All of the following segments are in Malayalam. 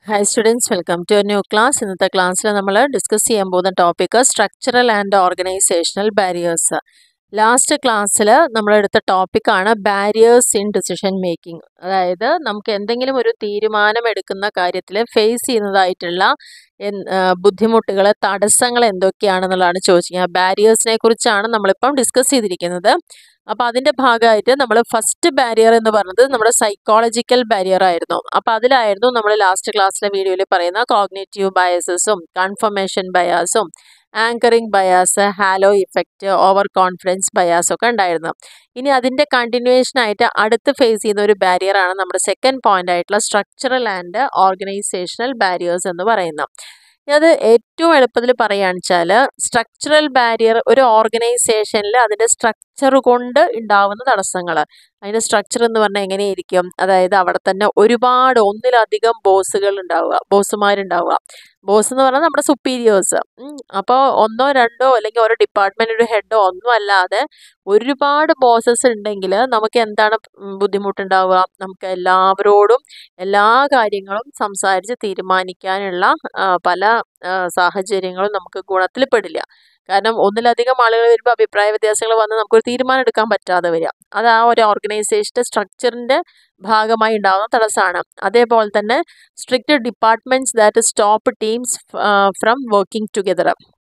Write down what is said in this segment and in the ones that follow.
Hi students welcome to new class ഇന്നത്തെ ക്ലാസ്സിൽ നമ്മൾ ഡിസ്കസ് ചെയ്യാൻ പോകുന്ന topic structural and organisational barriers last ക്ലാസ്സിൽ നമ്മൾ എടുത്ത ടോപ്പിക്കാണ് ബാരിയേഴ്സ് ഇൻ ഡിസിഷൻ മേക്കിംഗ് അതായത് നമുക്ക് എന്തെങ്കിലും ഒരു തീരുമാനം എടുക്കുന്ന കാര്യത്തിൽ ഫേസ് ചെയ്യുന്നതായിട്ടുള്ള ബുദ്ധിമുട്ടുകൾ തടസ്സങ്ങൾ എന്തൊക്കെയാണെന്നുള്ളതാണ് ചോദിച്ചിരിക്കുന്നത് ബാരിയേഴ്സിനെ കുറിച്ചാണ് നമ്മളിപ്പം ഡിസ്കസ് ചെയ്തിരിക്കുന്നത് അപ്പോൾ അതിൻ്റെ ഭാഗമായിട്ട് നമ്മൾ ഫസ്റ്റ് ബാരിയർ എന്ന് പറഞ്ഞത് നമ്മുടെ സൈക്കോളജിക്കൽ ബാരിയർ ആയിരുന്നു അപ്പോൾ അതിലായിരുന്നു നമ്മൾ ലാസ്റ്റ് ക്ലാസ്സിലെ വീഡിയോയിൽ പറയുന്ന കോഗ്നേറ്റീവ് ബയസസും കൺഫർമേഷൻ ബയാസും anchoring bias halo effect over confidence bias ഒക്കെ ഉണ്ടായിരുന്നു ഇനി അതിൻ്റെ കണ്ടിന്യൂവേഷൻ ആയിട്ട് അടുത്ത് ഫേസ് ചെയ്യുന്ന ഒരു ബാരിയറാണ് നമ്മുടെ സെക്കൻഡ് പോയിന്റ് ആയിട്ടുള്ള സ്ട്രക്ചറൽ ആൻഡ് ഓർഗനൈസേഷണൽ ബാരിയേഴ്സ് എന്ന് പറയുന്നത് അത് ഏറ്റവും എളുപ്പത്തിൽ പറയുകയാണെന്ന് വെച്ചാൽ സ്ട്രക്ചറൽ ബാരിയർ ഒരു ഓർഗനൈസേഷനിൽ അതിൻ്റെ സ്ട്രക്ചർ കൊണ്ട് ഉണ്ടാവുന്ന തടസ്സങ്ങൾ അതിൻ്റെ സ്ട്രക്ചർ എന്ന് പറഞ്ഞാൽ എങ്ങനെയായിരിക്കും അതായത് അവിടെ തന്നെ ഒരുപാട് ഒന്നിലധികം ബോസുകൾ ഉണ്ടാവുക ബോസുമാരുണ്ടാവുക ബോസ് എന്ന് പറഞ്ഞാൽ നമ്മുടെ സുപ്പീരിയേഴ്സ് അപ്പോൾ ഒന്നോ രണ്ടോ അല്ലെങ്കിൽ ഓരോ ഡിപ്പാർട്ട്മെൻറ്റ് ഒരു ഹെഡോ ഒന്നും അല്ലാതെ ഒരുപാട് ബോസസ് ഉണ്ടെങ്കിൽ നമുക്ക് എന്താണ് ബുദ്ധിമുട്ടുണ്ടാവുക നമുക്ക് എല്ലാവരോടും എല്ലാ കാര്യങ്ങളും സംസാരിച്ച് തീരുമാനിക്കാനുള്ള പല സാഹചര്യങ്ങളും നമുക്ക് ഗുണത്തിൽ പെടില്ല കാരണം ഒന്നിലധികം ആളുകൾ വരുമ്പോൾ അഭിപ്രായ വ്യത്യാസങ്ങൾ വന്ന് നമുക്കൊരു തീരുമാനം എടുക്കാൻ പറ്റാതെ വരിക അത് ആ ഒരു ഓർഗനൈസേഷൻ്റെ സ്ട്രക്ചറിൻ്റെ ഭാഗമായി ഉണ്ടാകുന്ന തടസ്സമാണ് അതേപോലെ തന്നെ strict departments that stop teams from working together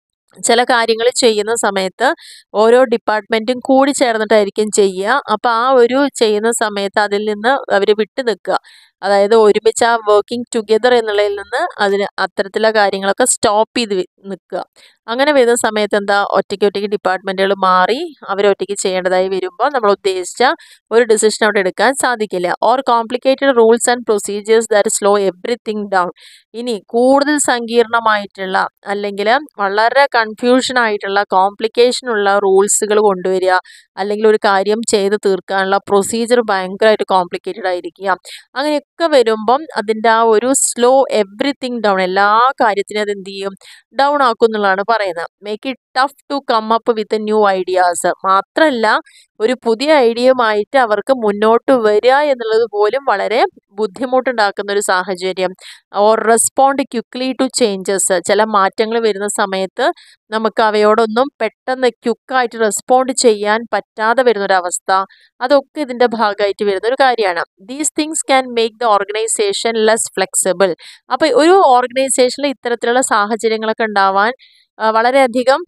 ചില കാര്യങ്ങൾ ചെയ്യുന്ന സമയത്ത് ഓരോ ഡിപ്പാർട്ട്മെൻറ്റും കൂടി ചേർന്നിട്ടായിരിക്കും ചെയ്യുക അപ്പോൾ ആ ഒരു ചെയ്യുന്ന സമയത്ത് അതിൽ നിന്ന് അവർ വിട്ടു നിൽക്കുക അതായത് ഒരുമിച്ച് ആ വർക്കിംഗ് ടുഗെദർ എന്നുള്ളതിൽ നിന്ന് അതിന് അത്തരത്തിലുള്ള കാര്യങ്ങളൊക്കെ സ്റ്റോപ്പ് ചെയ്ത് നിൽക്കുക അങ്ങനെ വരുന്ന സമയത്ത് എന്താ ഒറ്റയ്ക്ക് ഒറ്റയ്ക്ക് ഡിപ്പാർട്ട്മെൻറ്റുകൾ മാറി അവർ ഒറ്റയ്ക്ക് ചെയ്യേണ്ടതായി വരുമ്പോൾ നമ്മൾ ഉദ്ദേശിച്ച ഒരു ഡിസിഷൻ അവിടെ എടുക്കാൻ സാധിക്കില്ല or complicated rules and procedures that slow everything down ഇനി കൂടുതൽ സങ്കീർണമായിട്ടുള്ള അല്ലെങ്കിൽ വളരെ കൺഫ്യൂഷൻ ആയിട്ടുള്ള കോംപ്ലിക്കേഷൻ ഉള്ള റൂൾസുകൾ കൊണ്ടുവരിക അല്ലെങ്കിൽ ഒരു കാര്യം ചെയ്ത് തീർക്കാനുള്ള പ്രൊസീജിയർ ഭയങ്കരമായിട്ട് കോംപ്ലിക്കേറ്റഡ് ആയിരിക്കുക അങ്ങനെയൊക്കെ വരുമ്പം അതിൻ്റെ ആ ഒരു സ്ലോ എവറിത്തിങ് ഡൗൺ എല്ലാ കാര്യത്തിനും അത് എന്ത് ചെയ്യും ഡൗൺ ആക്കും എന്നുള്ളതാണ് പറയുന്നത് make it tough to come up with new ideas മാത്രമല്ല ഒരു പുതിയ ഐഡിയയുമായിട്ട് അവർക്ക് മുന്നോട്ട് വരിക എന്നുള്ളത് പോലും വളരെ ബുദ്ധിമുട്ടുണ്ടാക്കുന്ന ഒരു സാഹചര്യം or respond quickly to changes ചില മാറ്റങ്ങൾ വരുന്ന സമയത്ത് നമുക്ക് അവയോടൊന്നും പെട്ടെന്ന് ക്യുക്കായിട്ട് റെസ്പോണ്ട് ചെയ്യാൻ പറ്റാതെ വരുന്നൊരവസ്ഥ അതൊക്കെ ഇതിൻ്റെ ഭാഗമായിട്ട് വരുന്ന ഒരു കാര്യമാണ് these things can make the organisation less flexible അപ്പോൾ ഒരു ഓർഗനൈസേഷനിൽ ഇത്തരത്തിലുള്ള സാഹചര്യങ്ങളൊക്കെ ഉണ്ടാവാൻ വളരെയധികം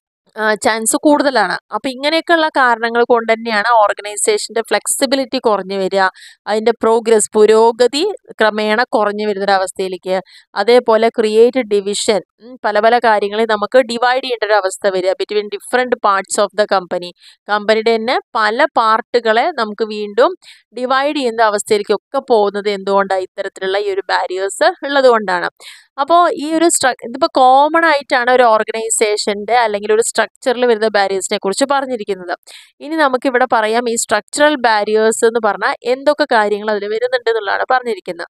ചാൻസ് കൂടുതലാണ് അപ്പോൾ ഇങ്ങനെയൊക്കെയുള്ള കാരണങ്ങൾ കൊണ്ട് തന്നെയാണ് ഓർഗനൈസേഷൻ്റെ ഫ്ലെക്സിബിലിറ്റി കുറഞ്ഞു വരിക അതിൻ്റെ പ്രോഗ്രസ് പുരോഗതി ക്രമേണ കുറഞ്ഞു വരുന്നൊരവസ്ഥയിലേക്ക് അതേപോലെ ക്രിയേറ്റ് ഡിവിഷൻ പല പല കാര്യങ്ങളെ നമുക്ക് ഡിവൈഡ് ചെയ്യേണ്ട ഒരു അവസ്ഥ വരിക between different parts of the company കമ്പനിയുടെ തന്നെ പല പാർട്ടുകളെ നമുക്ക് വീണ്ടും ഡിവൈഡ് ചെയ്യുന്ന അവസ്ഥയിലേക്കൊക്കെ പോകുന്നത് എന്തുകൊണ്ടാണ് ഇത്തരത്തിലുള്ള ഈ ഒരു ബാരിയേഴ്സ് ഉള്ളത് കൊണ്ടാണ് അപ്പോൾ ഈ ഒരു സ്ട്ര ഇതിപ്പോൾ കോമൺ ആയിട്ടാണ് ഒരു ഓർഗനൈസേഷൻ്റെ അല്ലെങ്കിൽ ഒരു സ്ട്രക്ചറിൽ വരുന്ന ബാരിയേഴ്സിനെ കുറിച്ച് പറഞ്ഞിരിക്കുന്നത് ഇനി നമുക്കിവിടെ പറയാം ഈ സ്ട്രക്ചറൽ ബാരിയേഴ്സ് എന്ന് പറഞ്ഞാൽ എന്തൊക്കെ കാര്യങ്ങൾ അതിൽ വരുന്നുണ്ട് എന്നുള്ളതാണ് പറഞ്ഞിരിക്കുന്നത്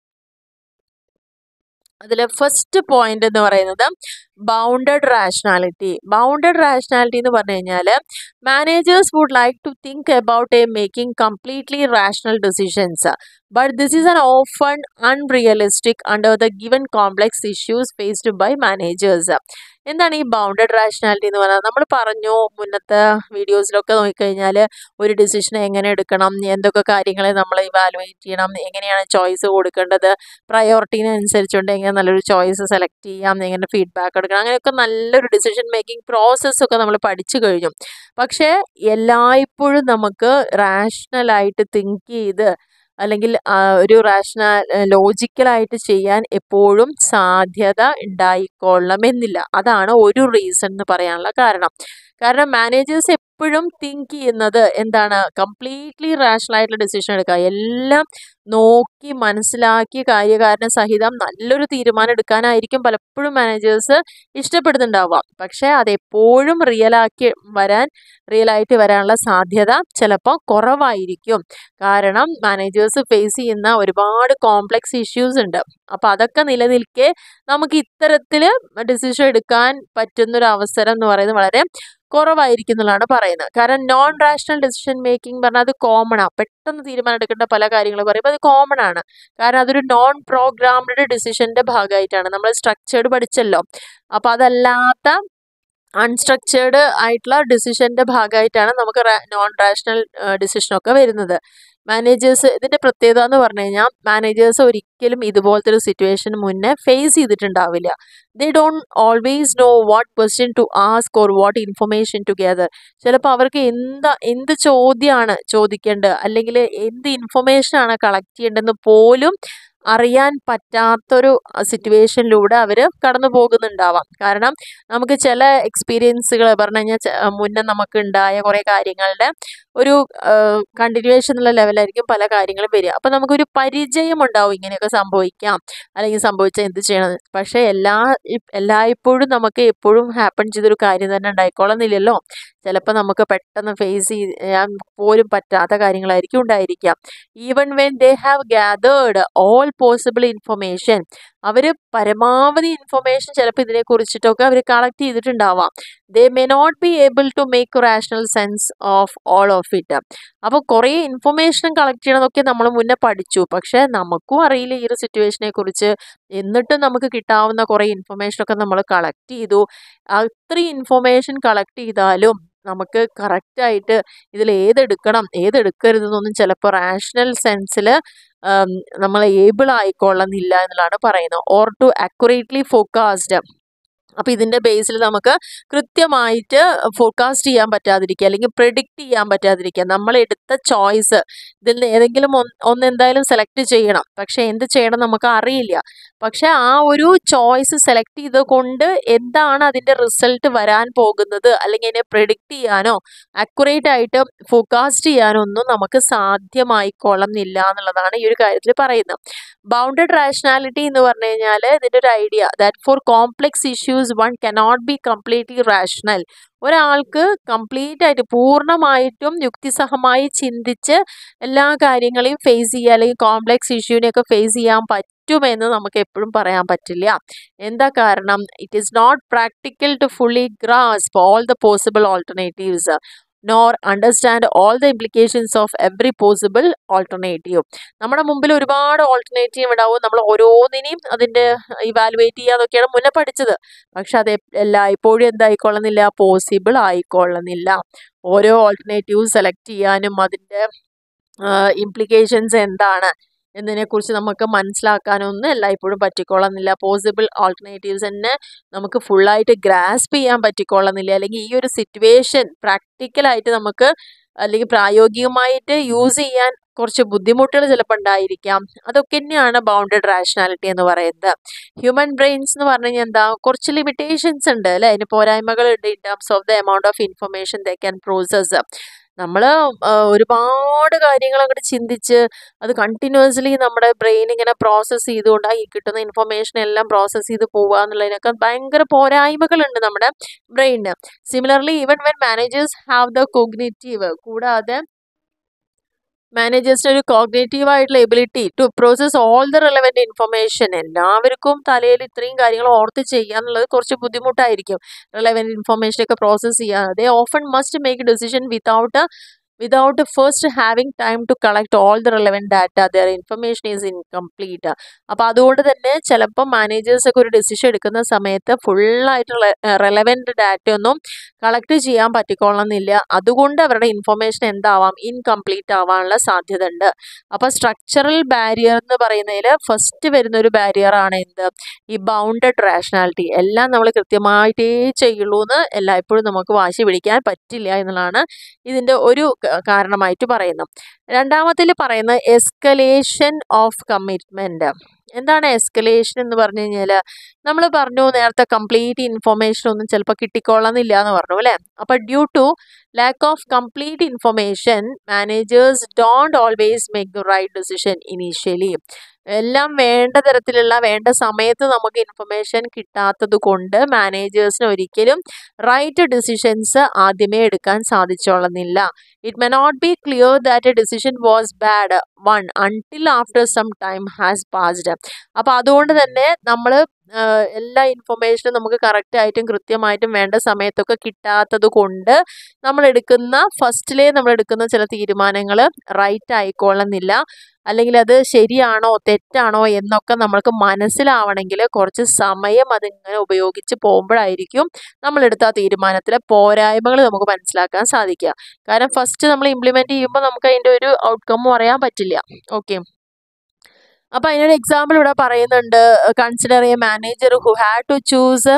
അതിൽ ഫസ്റ്റ് പോയിന്റ് എന്ന് പറയുന്നത് ബൗണ്ടഡ് റാഷണാലിറ്റി ബൗണ്ടഡ് റാഷണാലിറ്റി എന്ന് പറഞ്ഞു കഴിഞ്ഞാൽ managers would like to think about a making completely rational decisions but this is an often unrealistic under the given complex issues faced by managers എന്താണ് ഈ ബൗണ്ടഡ് റാഷണാലിറ്റി എന്ന് പറഞ്ഞാൽ നമ്മൾ പറഞ്ഞു മുന്നത്തെ വീഡിയോസിലൊക്കെ നോക്കിക്കഴിഞ്ഞാൽ ഒരു ഡിസിഷൻ എങ്ങനെ എടുക്കണം എന്തൊക്കെ കാര്യങ്ങളെ നമ്മൾ ഇവാലുവേറ്റ് ചെയ്യണം എങ്ങനെയാണ് ചോയ്സ് കൊടുക്കേണ്ടത് പ്രയോറിറ്റീനെ അനുസരിച്ചുകൊണ്ട് എങ്ങനെ നല്ലൊരു ചോയ്സ് സെലക്ട് ചെയ്യാം എങ്ങനെ ഫീഡ്ബാക്ക് എടുക്കണം അങ്ങനെയൊക്കെ നല്ലൊരു ഡിസിഷൻ മേക്കിംഗ് പ്രോസസ്സൊക്കെ നമ്മൾ പഠിച്ചു കഴിഞ്ഞു പക്ഷേ എല്ലായ്പ്പോഴും നമുക്ക് റാഷണലായിട്ട് തിങ്ക് ചെയ്ത് അല്ലെങ്കിൽ ഒരു റാഷണൽ ലോജിക്കലായിട്ട് ചെയ്യാൻ എപ്പോഴും സാധ്യത ഉണ്ടായിക്കൊള്ളണമെന്നില്ല അതാണ് ഒരു റീസൺ എന്ന് പറയാനുള്ള കാരണം കാരണം മാനേജേഴ്സ് എപ്പോഴും തിങ്ക് ചെയ്യുന്നത് എന്താണ് കംപ്ലീറ്റ്ലി റാഷണൽ ആയിട്ടുള്ള ഡിസിഷൻ എടുക്കുക എല്ലാം നോക്കി മനസ്സിലാക്കി കാര്യകാരണ സഹിതം നല്ലൊരു തീരുമാനം എടുക്കാനായിരിക്കും പലപ്പോഴും മാനേജേഴ്സ് ഇഷ്ടപ്പെടുന്നുണ്ടാവുക പക്ഷേ അതെപ്പോഴും റിയലാക്കി വരാൻ റിയൽ ആയിട്ട് വരാനുള്ള സാധ്യത ചിലപ്പോൾ കുറവായിരിക്കും കാരണം മാനേജേഴ്സ് ഫേസ് ചെയ്യുന്ന ഒരുപാട് കോംപ്ലക്സ് ഇഷ്യൂസ് ഉണ്ട് അപ്പോൾ അതൊക്കെ നിലനിൽക്കെ നമുക്ക് ഇത്തരത്തിൽ ഡിസിഷൻ എടുക്കാൻ പറ്റുന്നൊരു അവസരം എന്ന് പറയുന്നത് വളരെ കുറവായിരിക്കും എന്നുള്ളതാണ് പറയുന്നത് കാരണം നോൺ റാഷണൽ ഡിസിഷൻ മേക്കിംഗ് പറഞ്ഞാൽ അത് കോമൺ ആണ് പെട്ടെന്ന് തീരുമാനം എടുക്കേണ്ട പല കാര്യങ്ങൾ പറയുമ്പോൾ അത് കോമൺ ആണ് കാരണം അതൊരു നോൺ പ്രോഗ്രാംഡ് ഡിസിഷൻ്റെ ഭാഗമായിട്ടാണ് നമ്മൾ സ്ട്രക്ചേർഡ് പഠിച്ചല്ലോ അപ്പോൾ അതല്ലാത്ത അൺസ്ട്രക്ചേർഡ് ആയിട്ടുള്ള ഡിസിഷൻ്റെ ഭാഗമായിട്ടാണ് നമുക്ക് നോൺ റാഷണൽ ഡിസിഷനൊക്കെ വരുന്നത് മാനേജേഴ്സ് ഇതിൻ്റെ പ്രത്യേകത എന്ന് പറഞ്ഞു കഴിഞ്ഞാൽ മാനേജേഴ്സ് ഒരിക്കലും ഇതുപോലത്തെ ഒരു സിറ്റുവേഷൻ മുന്നേ ഫേസ് ചെയ്തിട്ടുണ്ടാവില്ല they don't always know what question to ask or what information together ചിലപ്പോൾ അവർക്ക് എന്താ എന്ത് ചോദ്യമാണ് ചോദിക്കേണ്ടത് അല്ലെങ്കിൽ എന്ത് ഇൻഫർമേഷനാണ് കളക്ട് ചെയ്യേണ്ടതെന്ന് പോലും അറിയാൻ പറ്റാത്തൊരു സിറ്റുവേഷനിലൂടെ അവർ കടന്നു പോകുന്നുണ്ടാവാം കാരണം നമുക്ക് ചില എക്സ്പീരിയൻസുകൾ പറഞ്ഞു കഴിഞ്ഞാൽ ച- മുന്നേ നമുക്ക് ഉണ്ടായ കുറേ കാര്യങ്ങളുടെ ഒരു കണ്ടിന്യൂവേഷൻ എന്നുള്ള ലെവലായിരിക്കും പല കാര്യങ്ങളും വരിക അപ്പം നമുക്കൊരു പരിചയം ഉണ്ടാവും ഇങ്ങനെയൊക്കെ സംഭവിക്കാം അല്ലെങ്കിൽ സംഭവിച്ചാൽ എന്ത് ചെയ്യണം പക്ഷേ എല്ലാ ഇ- എല്ലായ്പ്പോഴും നമുക്ക് എപ്പോഴും ഹാപ്പൺ ചെയ്തൊരു കാര്യം തന്നെ ഉണ്ടായിക്കോളുന്നില്ലല്ലോ ചിലപ്പോൾ നമുക്ക് പെട്ടെന്ന് ഫേസ് ചെയ്യാൻ പോലും പറ്റാത്ത കാര്യങ്ങളായിരിക്കും ഉണ്ടായിരിക്കാം even when they have gathered all possible information അവർ പരമാവധി ഇൻഫർമേഷൻ ചിലപ്പോൾ ഇതിനെ കുറിച്ചിട്ടൊക്കെ അവർ കളക്ട് ചെയ്തിട്ടുണ്ടാവാം they may not be able to make rational sense of all of it അപ്പോൾ കുറേ ഇൻഫർമേഷൻ കളക്ട് ചെയ്യണതൊക്കെ നമ്മൾ മുന്നേ പഠിച്ചു പക്ഷേ നമുക്കും അറിയില്ല ഈ ഒരു സിറ്റുവേഷനെ കുറിച്ച് എന്നിട്ടും നമുക്ക് കിട്ടാവുന്ന കുറേ ഇൻഫർമേഷനൊക്കെ നമ്മൾ കളക്ട് ചെയ്തു അത്രയും ഇൻഫർമേഷൻ കളക്ട് ചെയ്താലും നമുക്ക് കറക്റ്റായിട്ട് ഇതിൽ ഏതെടുക്കണം ഏതെടുക്കരുതെന്നൊന്നും ചിലപ്പോൾ റാഷണൽ സെൻസിൽ നമ്മൾ ഏബിൾ ആയിക്കൊള്ളുന്നില്ല എന്നുള്ളതാണ് പറയുന്നത് ഓർ ടു അക്യുറേറ്റ്ലി ഫോക്കാസ്ഡ് അപ്പോൾ ഇതിൻ്റെ ബേസിൽ നമുക്ക് കൃത്യമായിട്ട് ഫോർകാസ്റ്റ് ചെയ്യാൻ പറ്റാതിരിക്കുക അല്ലെങ്കിൽ പ്രിഡിക്റ്റ് ചെയ്യാൻ പറ്റാതിരിക്കുക നമ്മൾ എടുത്ത ചോയ്സ് ഇതിൽ നിന്ന് ഏതെങ്കിലും ഒന്ന് ഒന്ന് എന്തായാലും സെലക്ട് ചെയ്യണം പക്ഷേ എന്ത് ചെയ്യണം നമുക്ക് അറിയില്ല പക്ഷേ ആ ഒരു ചോയ്സ് സെലക്ട് ചെയ്ത് കൊണ്ട് എന്താണ് അതിൻ്റെ റിസൾട്ട് വരാൻ പോകുന്നത് അല്ലെങ്കിൽ അതിനെ പ്രിഡിക്റ്റ് ചെയ്യാനോ അക്യുറേറ്റ് ആയിട്ട് ഫോർകാസ്റ്റ് ചെയ്യാനോ ഒന്നും നമുക്ക് സാധ്യമായിക്കൊള്ളുന്നില്ല എന്നുള്ളതാണ് ഈ ഒരു കാര്യത്തിൽ പറയുന്നത് ബൗണ്ടഡ് റാഷണാലിറ്റി എന്ന് പറഞ്ഞു കഴിഞ്ഞാൽ ഇതിൻ്റെ ഒരു idea that for complex issues one cannot be completely rational ഒരാൾക്ക് കംപ്ലീറ്റ് ആയിട്ട് പൂർണ്ണമായിട്ടും യുക്തിസഹമായി ചിന്തിച്ച് എല്ലാ കാര്യങ്ങളെയും ഫേസ് ചെയ്യുക അല്ലെങ്കിൽ കോംപ്ലെക്സ് ഇഷ്യൂവിനെയൊക്കെ ഫേസ് ചെയ്യാൻ പറ്റുമെന്ന് നമുക്ക് എപ്പോഴും പറയാൻ പറ്റില്ല എന്താ കാരണം it is not practical to fully grasp all the possible alternatives nor understand all the implications of every possible alternative നമ്മുടെ മുമ്പിൽ ഒരുപാട് ഓൾട്ടർനേറ്റീവ് ഉണ്ടാവും നമ്മൾ ഓരോന്നിനെയും അതിൻ്റെ ഇവാലുവേറ്റ് ചെയ്യാതൊക്കെയാണ് മുന്നേ പഠിച്ചത് പക്ഷെ അത് എപ്- എല്ലായ്പ്പോഴും എന്തായിക്കൊള്ളുന്നില്ല പോസിബിൾ ആയിക്കൊള്ളുന്നില്ല ഓരോ ഓൾട്ടർനേറ്റീവ് സെലക്ട് ചെയ്യാനും അതിൻ്റെ ഇംപ്ലിക്കേഷൻസ് എന്താണ് എന്നതിനെക്കുറിച്ച് നമുക്ക് മനസ്സിലാക്കാനൊന്നും എല്ലായ്പ്പോഴും പറ്റിക്കൊള്ളുന്നില്ല പോസിബിൾ ഓൾട്ടർനേറ്റീവ്സ് തന്നെ നമുക്ക് ഫുള്ളായിട്ട് ഗ്രാസ്പ് ചെയ്യാൻ പറ്റിക്കൊള്ളുന്നില്ല അല്ലെങ്കിൽ ഈ ഒരു സിറ്റുവേഷൻ പ്രാക്ടിക്കലായിട്ട് നമുക്ക് അല്ലെങ്കിൽ പ്രായോഗികമായിട്ട് യൂസ് ചെയ്യാൻ കുറച്ച് ബുദ്ധിമുട്ടുകൾ ചിലപ്പോൾ ഉണ്ടായിരിക്കാം അതൊക്കെ തന്നെയാണ് ബൗണ്ടഡ് റാഷണാലിറ്റി എന്ന് പറയുന്നത് ഹ്യൂമൻ ബ്രെയിൻസ് എന്ന് പറഞ്ഞു കഴിഞ്ഞാൽ എന്താ കുറച്ച് ലിമിറ്റേഷൻസ് ഉണ്ട് അല്ലേ അതിന് പോരായ്മകളുണ്ട് in terms of the amount of information they can process നമ്മൾ ഒരുപാട് കാര്യങ്ങൾ അങ്ങോട്ട് ചിന്തിച്ച് അത് കണ്ടിന്യൂസ്ലി നമ്മുടെ ബ്രെയിൻ ഇങ്ങനെ പ്രോസസ്സ് ചെയ്തുകൊണ്ട് ആ ഈ കിട്ടുന്ന ഇൻഫർമേഷൻ എല്ലാം പ്രോസസ്സ് ചെയ്ത് പോവുക എന്നുള്ളതിനൊക്കെ ഭയങ്കര പോരായ്മകളുണ്ട് നമ്മുടെ ബ്രെയിനിന് similarly even when managers have the cognitive കൂടാതെ മാനേജേഴ്സിന് ഒരു കോഗ്നേറ്റീവ് ആയിട്ടുള്ള ability to process all the relevant information എല്ലാവർക്കും തലയിൽ ഇത്രയും കാര്യങ്ങൾ ഓർത്ത് ചെയ്യുക എന്നുള്ളത് കുറച്ച് ബുദ്ധിമുട്ടായിരിക്കും റെലവെൻറ്റ് ഇൻഫർമേഷൻ ഒക്കെ പ്രോസസ്സ് ചെയ്യാൻ they often must make decision without without first having time to collect all the relevant data their information is incomplete അപ്പോൾ അതുകൊണ്ട് തന്നെ ചിലപ്പോൾ മാനേജേഴ്സ് ഒക്കെ ഒരു ഡിസിഷൻ എടുക്കുന്ന സമയത്ത് ഫുള്ളായിട്ടുള്ള റെലവെൻറ്റ് ഡാറ്റ ഒന്നും കളക്ട് ചെയ്യാൻ പറ്റിക്കൊള്ളുന്നില്ല അതുകൊണ്ട് അവരുടെ ഇൻഫർമേഷൻ എന്താവാം ഇൻകംപ്ലീറ്റ് ആവാനുള്ള സാധ്യത ഉണ്ട് അപ്പോൾ സ്ട്രക്ചറൽ ബാരിയർ എന്ന് പറയുന്നതിൽ ഫസ്റ്റ് വരുന്ന ഒരു ബാരിയർ ആണ് എന്ത് ഈ ബൗണ്ടഡ് റാഷണാലിറ്റി എല്ലാം നമ്മൾ കൃത്യമായിട്ടേ ചെയ്യുള്ളൂ എന്ന് എല്ലായ്പ്പോഴും നമുക്ക് വാശി പിടിക്കാൻ പറ്റില്ല എന്നുള്ളതാണ് ഇതിൻ്റെ ഒരു ക- കാരണമായിട്ട് പറയുന്നത് രണ്ടാമത്തിൽ പറയുന്നത് എസ്കലേഷൻ ഓഫ് കമ്മിറ്റ്മെൻറ്റ് എന്താണ് എസ്കലേഷൻ എന്ന് പറഞ്ഞു കഴിഞ്ഞാൽ നമ്മൾ പറഞ്ഞു നേരത്തെ കംപ്ലീറ്റ് ഇൻഫർമേഷൻ ഒന്നും ചിലപ്പോൾ കിട്ടിക്കൊള്ളുന്നില്ല എന്ന് പറഞ്ഞു അല്ലേ അപ്പോൾ due to lack of complete information managers don't always make the right decision initially എല്ലാം വേണ്ട തരത്തിലുള്ള വേണ്ട സമയത്ത് നമുക്ക് ഇൻഫർമേഷൻ കിട്ടാത്തത് കൊണ്ട് മാനേജേഴ്സിന് ഒരിക്കലും റൈറ്റ് ഡിസിഷൻസ് ആദ്യമേ എടുക്കാൻ സാധിച്ചോളുന്നില്ല it may not be clear that a decision was bad one until after some time has passed അപ്പോൾ അതുകൊണ്ട് തന്നെ നമ്മൾ എല്ലാ ഇൻഫർമേഷനും നമുക്ക് കറക്റ്റായിട്ടും കൃത്യമായിട്ടും വേണ്ട സമയത്തൊക്കെ കിട്ടാത്തത് കൊണ്ട് നമ്മൾ എടുക്കുന്ന ഫസ്റ്റിലേ നമ്മൾ എടുക്കുന്ന ചില തീരുമാനങ്ങൾ റൈറ്റ് ആയിക്കൊള്ളുന്നില്ല അല്ലെങ്കിൽ അത് ശരിയാണോ തെറ്റാണോ എന്നൊക്കെ നമ്മൾക്ക് മനസ്സിലാവണമെങ്കിൽ കുറച്ച് സമയം അതിങ്ങനെ ഉപയോഗിച്ച് പോകുമ്പോഴായിരിക്കും നമ്മളെടുത്ത ആ തീരുമാനത്തിലെ പോരായ്മകൾ നമുക്ക് മനസ്സിലാക്കാൻ സാധിക്കുക കാരണം ഫസ്റ്റ് നമ്മൾ ഇംപ്ലിമെൻറ്റ് ചെയ്യുമ്പോൾ നമുക്ക് അതിൻ്റെ ഒരു ഔട്ട്കമ്മും അറിയാൻ പറ്റില്ല ഓക്കെ അപ്പോൾ അതിനൊരു എക്സാമ്പിൾ ഇവിടെ പറയുന്നുണ്ട് consider a manager who had to choose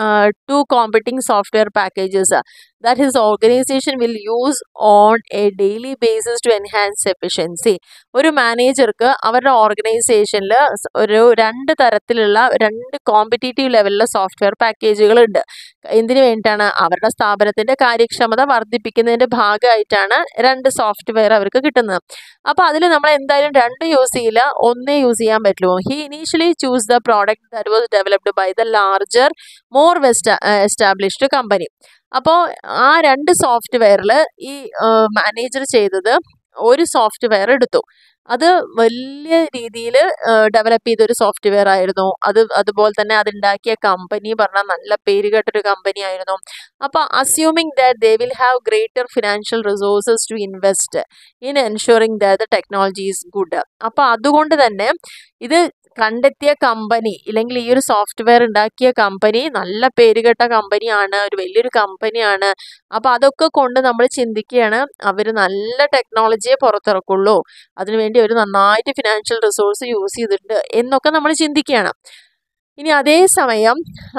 two competing software packages that his organisation will use on a daily basis to enhance efficiency ഒരു മാനേജർക്ക് അവരുടെ ഓർഗനൈസേഷനിൽ ഒരു രണ്ട് തരത്തിലുള്ള രണ്ട് കോമ്പറ്റേറ്റീവ് ലെവലിലെ സോഫ്റ്റ്വെയർ പാക്കേജുകളുണ്ട് എന്തിനു വേണ്ടിയിട്ടാണ് അവരുടെ സ്ഥാപനത്തിൻ്റെ കാര്യക്ഷമത വർദ്ധിപ്പിക്കുന്നതിൻ്റെ ഭാഗമായിട്ടാണ് രണ്ട് സോഫ്റ്റ്വെയർ അവർക്ക് കിട്ടുന്നത് അപ്പോൾ അതിൽ നമ്മൾ എന്തായാലും രണ്ട് യൂസ് ചെയ്യില്ല ഒന്നേ യൂസ് ചെയ്യാൻ പറ്റുള്ളൂ he initially choose the product that was developed by the larger more വെസ്റ്റ് എസ്റ്റാബ്ലിഷ്ഡ് കമ്പനി അപ്പോൾ ആ രണ്ട് സോഫ്റ്റ്വെയറിൽ ഈ മാനേജർ ചെയ്തത് ഒരു സോഫ്റ്റ്വെയർ എടുത്തു അത് വലിയ രീതിയിൽ ഡെവലപ്പ് ചെയ്തൊരു സോഫ്റ്റ്വെയർ ആയിരുന്നു അത് അതുപോലെ തന്നെ അതുണ്ടാക്കിയ കമ്പനി പറഞ്ഞാൽ നല്ല പേര് കേട്ടൊരു കമ്പനി ആയിരുന്നു അപ്പോൾ assuming that they will have greater financial resources to invest in ensuring that the technology is good അപ്പോൾ അതുകൊണ്ട് തന്നെ ഇത് കണ്ടെത്തിയ കമ്പനി ഇല്ലെങ്കിൽ ഈ ഒരു സോഫ്റ്റ്വെയർ ഉണ്ടാക്കിയ കമ്പനി നല്ല പേരുകെട്ട കമ്പനിയാണ് ഒരു വലിയൊരു കമ്പനിയാണ് അപ്പോൾ അതൊക്കെ കൊണ്ട് നമ്മൾ ചിന്തിക്കുകയാണ് അവർ നല്ല ടെക്നോളജിയെ പുറത്തിറക്കുള്ളൂ അതിനുവേണ്ടി അവർ നന്നായിട്ട് ഫിനാൻഷ്യൽ റിസോഴ്സ് യൂസ് ചെയ്തിട്ടുണ്ട് എന്നൊക്കെ നമ്മൾ ചിന്തിക്കുകയാണ് ഇനി അതേസമയം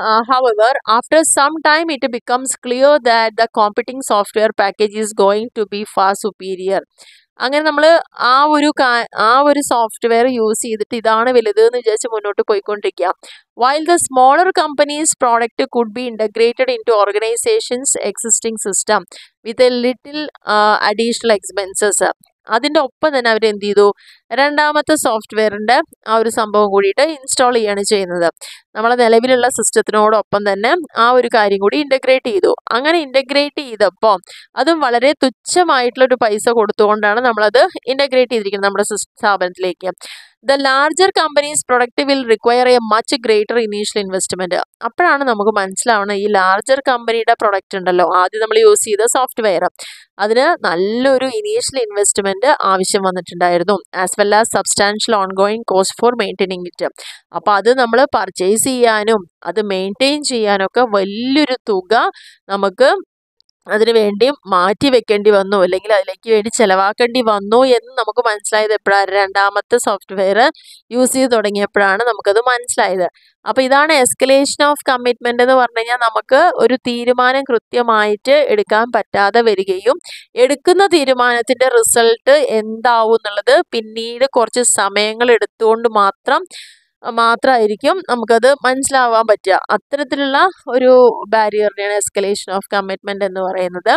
however after some time it becomes clear that the competing software package is going to be far superior അങ്ങനെ നമ്മൾ ആ ഒരു ആ ഒരു സോഫ്റ്റ്വെയർ യൂസ് ചെയ്തിട്ട് ഇതാണ് വലുത് എന്ന് വിചാരിച്ച് മുന്നോട്ട് പോയിക്കൊണ്ടിരിക്കുക while the smaller companies product could be integrated into organisations existing system with a little additional expenses അതിൻ്റെ ഒപ്പം തന്നെ അവർ എന്ത് ചെയ്തു രണ്ടാമത്തെ സോഫ്റ്റ്വെയറിൻ്റെ ആ ഒരു സംഭവം കൂടിയിട്ട് ഇൻസ്റ്റാൾ ചെയ്യുകയാണ് ചെയ്യുന്നത് നമ്മളെ നിലവിലുള്ള സിസ്റ്റത്തിനോടൊപ്പം തന്നെ ആ ഒരു കാര്യം കൂടി ഇൻ്റഗ്രേറ്റ് ചെയ്തു അങ്ങനെ ഇൻ്റഗ്രേറ്റ് ചെയ്തപ്പോൾ അതും വളരെ തുച്ഛമായിട്ടുള്ളൊരു പൈസ കൊടുത്തുകൊണ്ടാണ് നമ്മളത് ഇൻ്റഗ്രേറ്റ് ചെയ്തിരിക്കുന്നത് നമ്മുടെ സ്ഥാപനത്തിലേക്ക് the larger companies product will require a much greater initial investment അപ്പോഴാണ് നമുക്ക് മനസ്സിലാവുന്നത് ഈ ലാർജർ കമ്പനിയുടെ പ്രൊഡക്റ്റ് ഉണ്ടല്ലോ ആദ്യം നമ്മൾ യൂസ് ചെയ്ത സോഫ്റ്റ്വെയർ അതിന് നല്ലൊരു ഇനീഷ്യൽ ഇൻവെസ്റ്റ്മെൻറ്റ് ആവശ്യം വന്നിട്ടുണ്ടായിരുന്നു as well as substantial ongoing cost for maintaining it അപ്പോൾ അത് നമ്മൾ പർച്ചേസ് ചെയ്യാനും അത് മെയിൻറ്റെയിൻ ചെയ്യാനൊക്കെ വലിയൊരു തുക നമുക്ക് അതിനു വേണ്ടി മാറ്റി വെക്കേണ്ടി വന്നു അല്ലെങ്കിൽ അതിലേക്ക് വേണ്ടി ചിലവാക്കേണ്ടി വന്നു എന്ന് നമുക്ക് മനസ്സിലായത് എപ്പോഴാണ് രണ്ടാമത്തെ സോഫ്റ്റ്വെയർ യൂസ് ചെയ്ത് തുടങ്ങിയപ്പോഴാണ് നമുക്കത് മനസ്സിലായത് അപ്പോൾ ഇതാണ് എസ്കലേഷൻ ഓഫ് കമ്മിറ്റ്മെൻ്റ് എന്ന് പറഞ്ഞു കഴിഞ്ഞാൽ നമുക്ക് ഒരു തീരുമാനം കൃത്യമായിട്ട് എടുക്കാൻ പറ്റാതെ വരികയും എടുക്കുന്ന തീരുമാനത്തിൻ്റെ റിസൾട്ട് എന്താവും എന്നുള്ളത് പിന്നീട് കുറച്ച് സമയങ്ങൾ എടുത്തുകൊണ്ട് മാത്രം മാത്രമായിരിക്കും നമുക്കത് മനസ്സിലാവാൻ പറ്റുക അത്തരത്തിലുള്ള ഒരു ബാരിയറിനെയാണ് എസ്കലേഷൻ ഓഫ് കമ്മിറ്റ്മെൻറ്റ് എന്ന് പറയുന്നത്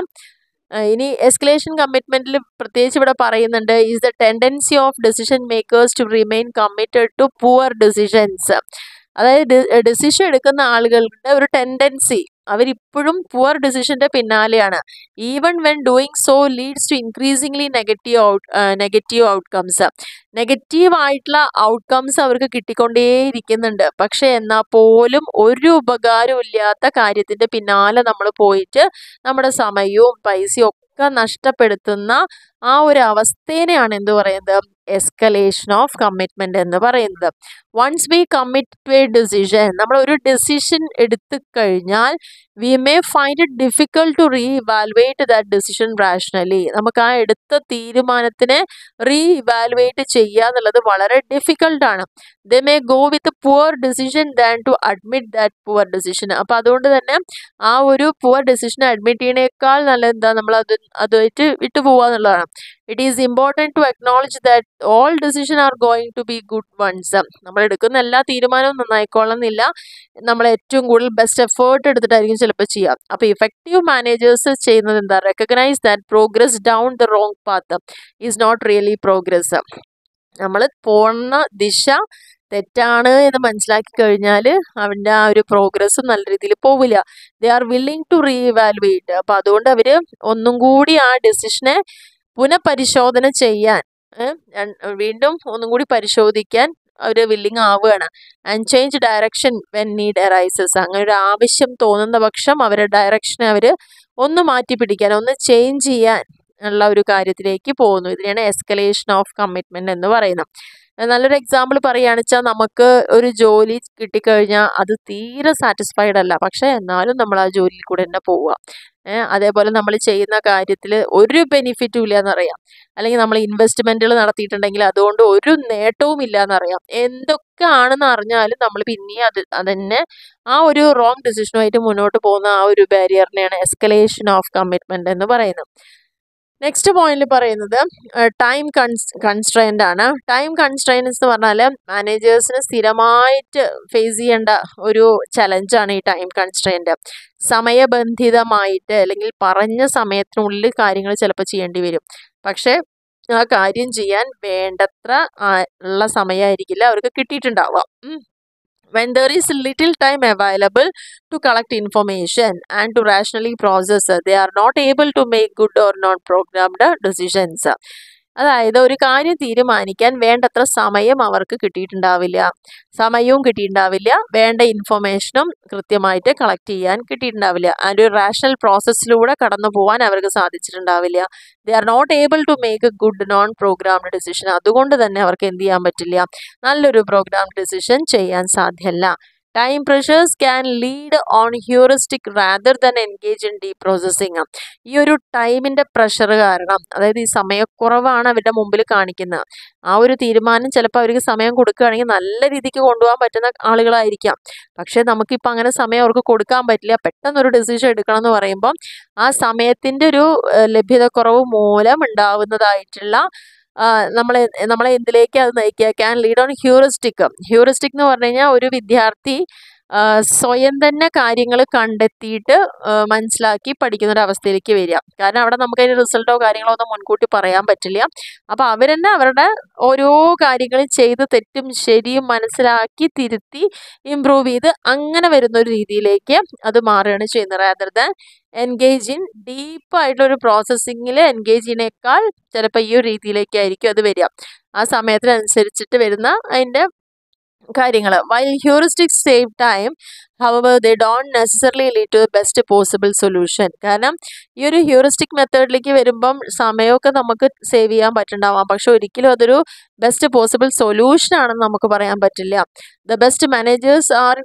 ഇനി എസ്കലേഷൻ കമ്മിറ്റ്മെൻറ്റിൽ പ്രത്യേകിച്ച് ഇവിടെ പറയുന്നുണ്ട് is the tendency of decision makers to remain committed to poor decisions അതായത് ഡെസിഷൻ എടുക്കുന്ന ആളുകളുടെ ഒരു ടെൻഡൻസി അവരിപ്പോഴും പുവർ ഡിസിഷൻ്റെ പിന്നാലെയാണ് even when doing so leads to increasingly negative out negative outcomes negative ആയിട്ടുള്ള ഔട്ട്കംസ് അവർക്ക് കിട്ടിക്കൊണ്ടേയിരിക്കുന്നുണ്ട് പക്ഷേ എന്നാൽ പോലും ഒരു ഉപകാരവും ഇല്ലാത്ത കാര്യത്തിൻ്റെ പിന്നാലെ നമ്മൾ പോയിട്ട് നമ്മുടെ സമയവും പൈസയും ഒക്കെ നഷ്ടപ്പെടുത്തുന്ന ആ ഒരു അവസ്ഥേനെയാണ് എന്ത് പറയുന്നത് എസ്കലേഷൻ ഓഫ് കമ്മിറ്റ്മെൻറ്റ് എന്ന് പറയുന്നത് once we commit to a decision നമ്മൾ ഒരു ഡെസിഷൻ എടുത്തു കഴിഞ്ഞാൽ we may find it difficult to reevaluate that decision rationally നമുക്ക് ആ എടുത്ത തീരുമാനത്തിനെ റീ ഇവാലുവേറ്റ് ചെയ്യുക എന്നുള്ളത് വളരെ ഡിഫിക്കൽട്ടാണ് they may go with poor decision than to admit that poor decision അപ്പോൾ അതുകൊണ്ട് തന്നെ ആ ഒരു പുവർ ഡിസിഷൻ അഡ്മിറ്റ് ചെയ്യണേക്കാൾ നല്ല എന്താ നമ്മൾ അത് അതുമായിട്ട് വിട്ടു പോവുക എന്നുള്ളതാണ് it is important to acknowledge that all decision are going to be good once നമ്മൾ എടുക്കുന്ന എല്ലാ തീരുമാനവും നന്നായിക്കോളന്നില്ല നമ്മൾ ഏറ്റവും കൂടുതൽ ബെസ്റ്റ് എഫേർട്ട് എടുത്തിട്ടായിരിക്കും ചിലപ്പോൾ ചെയ്യുക അപ്പോൾ ഇഫക്റ്റീവ് മാനേജേഴ്സ് ചെയ്യുന്നത് എന്താ recognise that progress down the wrong path is not really progress നമ്മൾ പോകുന്ന ദിശ തെറ്റാണ് എന്ന് മനസ്സിലാക്കി കഴിഞ്ഞാൽ അവൻ്റെ ആ ഒരു പ്രോഗ്രസ്സും നല്ല രീതിയിൽ പോവില്ല they are willing to reevaluate അപ്പം അതുകൊണ്ട് അവർ ഒന്നും കൂടി ആ ഡെസിഷനെ പുനഃപരിശോധന ചെയ്യാൻ ഏ, രൺ- വീണ്ടും ഒന്നും കൂടി പരിശോധിക്കാൻ അവർ വില്ലിങ് ആവുകയാണ് and change direction when need arises അങ്ങനെ ഒരു ആവശ്യം തോന്നുന്ന പക്ഷം അവരുടെ ഡയറക്ഷനെ അവർ ഒന്ന് മാറ്റി പിടിക്കാൻ ഒന്ന് ചേഞ്ച് ചെയ്യാൻ ഉള്ള ഒരു കാര്യത്തിലേക്ക് പോകുന്നു ഇതിനെയാണ് എസ്കലേഷൻ ഓഫ് കമ്മിറ്റ്മെന്റ് എന്ന് പറയുന്നത് അത് നല്ലൊരു എക്സാമ്പിൾ പറയുകയാണെന്ന് വെച്ചാൽ നമുക്ക് ഒരു ജോലി കിട്ടിക്കഴിഞ്ഞാൽ അത് തീരെ സാറ്റിസ്ഫൈഡ് അല്ല പക്ഷേ എന്നാലും നമ്മൾ ആ ജോലിയിൽ കൂടെ തന്നെ പോവുക ഏഹ് അതേപോലെ നമ്മൾ ചെയ്യുന്ന കാര്യത്തിൽ ഒരു ബെനിഫിറ്റും ഇല്ല എന്നറിയാം അല്ലെങ്കിൽ നമ്മൾ ഇൻവെസ്റ്റ്മെന്റുകൾ നടത്തിയിട്ടുണ്ടെങ്കിൽ അതുകൊണ്ട് ഒരു നേട്ടവും ഇല്ല എന്നറിയാം എന്തൊക്കെ ആണെന്ന് അറിഞ്ഞാലും നമ്മൾ പിന്നെയും അത് അതന്നെ ആ ഒരു റോങ് ഡിസിഷനുമായിട്ട് മുന്നോട്ട് പോകുന്ന ആ ഒരു ബാരിയറിനെയാണ് എസ്കലേഷൻ ഓഫ് കമ്മിറ്റ്മെന്റ് എന്ന് പറയുന്നത് നെക്സ്റ്റ് പോയിന്റിൽ പറയുന്നത് ടൈം കൺസ് കൺസ്ട്രെയിൻ്റ് ആണ് ടൈം കൺസ്ട്രെയിൻസ് എന്ന് പറഞ്ഞാൽ മാനേജേഴ്സിന് സ്ഥിരമായിട്ട് ഫേസ് ചെയ്യേണ്ട ഒരു ചലഞ്ചാണ് ഈ ടൈം കൺസ്ട്രെയിൻ്റ് സമയബന്ധിതമായിട്ട് അല്ലെങ്കിൽ പറഞ്ഞ സമയത്തിനുള്ളിൽ കാര്യങ്ങൾ ചിലപ്പോൾ ചെയ്യേണ്ടി വരും പക്ഷേ ആ കാര്യം ചെയ്യാൻ വേണ്ടത്ര ആ, ഉള്ള സമയമായിരിക്കില്ല അവർക്ക് കിട്ടിയിട്ടുണ്ടാവുക ഉം. when there is little time available to collect information and to rationally process it, they are not able to make good or not programmed decisions അതായത് ഒരു കാര്യം തീരുമാനിക്കാൻ വേണ്ടത്ര സമയം അവർക്ക് കിട്ടിയിട്ടുണ്ടാവില്ല സമയവും കിട്ടിയിട്ടുണ്ടാവില്ല വേണ്ട ഇൻഫർമേഷനും കൃത്യമായിട്ട് കളക്ട് ചെയ്യാൻ കിട്ടിയിട്ടുണ്ടാവില്ല ആ ഒരു റാഷണൽ പ്രോസസ്സിലൂടെ കടന്നു പോകാൻ അവർക്ക് സാധിച്ചിട്ടുണ്ടാവില്ല they are not able to make a good non programmed decision അതുകൊണ്ട് തന്നെ അവർക്ക് എന്ത് ചെയ്യാൻ പറ്റില്ല നല്ലൊരു പ്രോഗ്രാം ഡിസിഷൻ ചെയ്യാൻ സാധ്യമല്ല time pressures can lead on heuristic rather than engage in deep processing ഈ ഒരു ടൈമിൻ്റെ പ്രഷർ കാരണം അതായത് ഈ സമയക്കുറവാണ് അവരുടെ മുമ്പിൽ കാണിക്കുന്നത് ആ ഒരു തീരുമാനം ചിലപ്പോൾ അവർക്ക് സമയം കൊടുക്കുകയാണെങ്കിൽ നല്ല രീതിക്ക് കൊണ്ടുപോകാൻ പറ്റുന്ന ആളുകളായിരിക്കാം പക്ഷേ നമുക്കിപ്പോൾ അങ്ങനെ സമയം അവർക്ക് കൊടുക്കാൻ പറ്റില്ല പെട്ടെന്നൊരു ഡിസിഷൻ എടുക്കണം എന്ന് പറയുമ്പോൾ ആ സമയത്തിൻ്റെ ഒരു ഏഹ്, ലഭ്യതക്കുറവ് മൂലം ഉണ്ടാവുന്നതായിട്ടുള്ള ആ, നമ്മളെ നമ്മളെ എന്തിലേക്ക് അത് നയിക്കുക can lead on heuristic heuristic എന്ന് പറഞ്ഞു കഴിഞ്ഞാൽ ഒരു വിദ്യാർത്ഥി ആ, സ്വയം തന്നെ കാര്യങ്ങൾ കണ്ടെത്തിയിട്ട് ആ, മനസ്സിലാക്കി പഠിക്കുന്ന ഒരു അവസ്ഥയിലേക്ക് വരിക കാരണം അവിടെ നമുക്ക് അതിന് റിസൾട്ടോ കാര്യങ്ങളോ ഒന്നും മുൻകൂട്ടി പറയാൻ പറ്റില്ല അപ്പോൾ അവർ തന്നെ അവരുടെ ഓരോ കാര്യങ്ങളും ചെയ്ത് തെറ്റും ശരിയും മനസ്സിലാക്കി തിരുത്തി ഇമ്പ്രൂവ് ചെയ്ത് അങ്ങനെ വരുന്ന ഒരു രീതിയിലേക്ക് അത് മാറുകയാണ് ചെയ്യുന്നത് റാദർ ദാൻ എൻഗേജ് ഇൻ ഡീപ്പായിട്ടുള്ള ഒരു പ്രോസസ്സിങ്ങിൽ എൻഗേജ് ചെയ്യുന്നേക്കാൾ ചിലപ്പോൾ ഈ ഒരു രീതിയിലേക്കായിരിക്കും അത് വരിക ആ സമയത്തിനനുസരിച്ചിട്ട് വരുന്ന അതിൻ്റെ കാര്യങ്ങൾ while heuristics save time however they don't necessarily lead to best possible solution കാരണം ഈ ഒരു ഹ്യൂറിസ്റ്റിക് മെത്തേഡിലേക്ക് വരുമ്പം സമയമൊക്കെ നമുക്ക് സേവ് ചെയ്യാൻ പറ്റുന്നുണ്ടാവാം പക്ഷെ ഒരിക്കലും അതൊരു ബെസ്റ്റ് പോസിബിൾ സൊല്യൂഷൻ ആണെന്ന് നമുക്ക് പറയാൻ പറ്റില്ല the best managers are